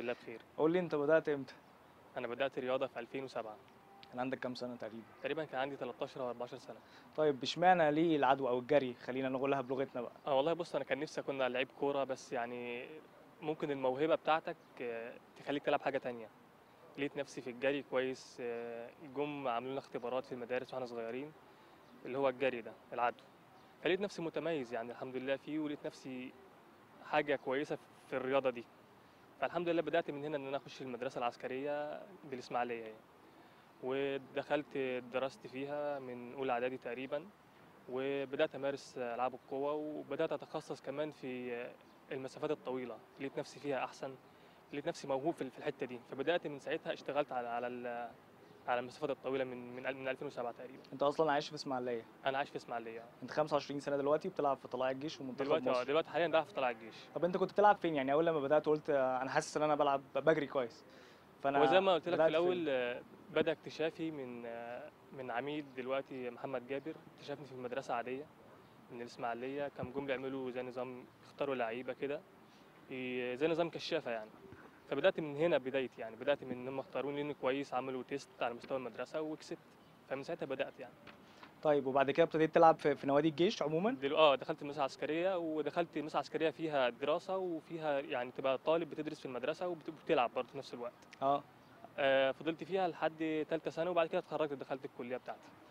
لله بخير قول لي انت بدات امتى انا بدات رياضه في 2007 كان عندك كام سنه تقريبا تقريبا كان عندي 13 او 14 سنه طيب اشمعنى ليه العدو او الجري خلينا نقولها بلغتنا بقى اه والله بص انا كان نفسي اكون لعيب كوره بس يعني ممكن الموهبه بتاعتك آه، تخليك تلعب حاجه تانية لقيت نفسي في الجري كويس آه، جم عملوا لنا اختبارات في المدارس واحنا صغيرين اللي هو الجري ده العدو فلقيت نفسي متميز يعني الحمد لله فيه ولقيت نفسي حاجه كويسه في الرياضه دي فالحمد لله بدات من هنا ان انا اخش المدرسه العسكريه بالاسماعيليه يعني ودخلت درست فيها من اولى اعدادي تقريبا وبدات امارس العاب القوه وبدات اتخصص كمان في المسافات الطويله لقيت نفسي فيها احسن لقيت نفسي موهوب في في الحته دي فبدات من ساعتها اشتغلت على على ال- على المسافات الطويله من من من 2007 تقريبا انت اصلا عايش في اسماعيليه انا عايش في اسماعيليه انت 25 سنه دلوقتي وبتلعب في طلائع الجيش ومنتخب دلوقتي اه مصر دلوقتي حاليا بلعب في طلائع الجيش طب انت كنت بتلعب فين يعني اول لما بدات قلت آه، انا حاسس ان انا بلعب بجري كويس فانا وزي ما قلت لك بدأت في فين؟ الاول آه، بدا اكتشافي من آه، من عميد دلوقتي محمد جابر اكتشفني في المدرسه عاديه من الاسماعيليه كان جم بيعملوا زي نظام اختاروا لعيبه كده ي- زي نظام كشافه يعني فبدات من هنا بدايتي يعني بدات من ان هم اختاروني لاني كويس عملوا تيست على مستوى المدرسه وكسبت فمن ساعتها بدات يعني طيب وبعد كده ابتديت تلعب في, في نوادي الجيش عموما دلو... اه دخلت المدرسه العسكريه ودخلت المدرسه العسكريه فيها دراسه وفيها يعني تبقى طالب بتدرس في المدرسه وبت- وبتلعب برضه في نفس الوقت اه آه، فضلت فيها لحد ثالثه ثانوي وبعد كده اتخرجت دخلت الكليه بتاعتي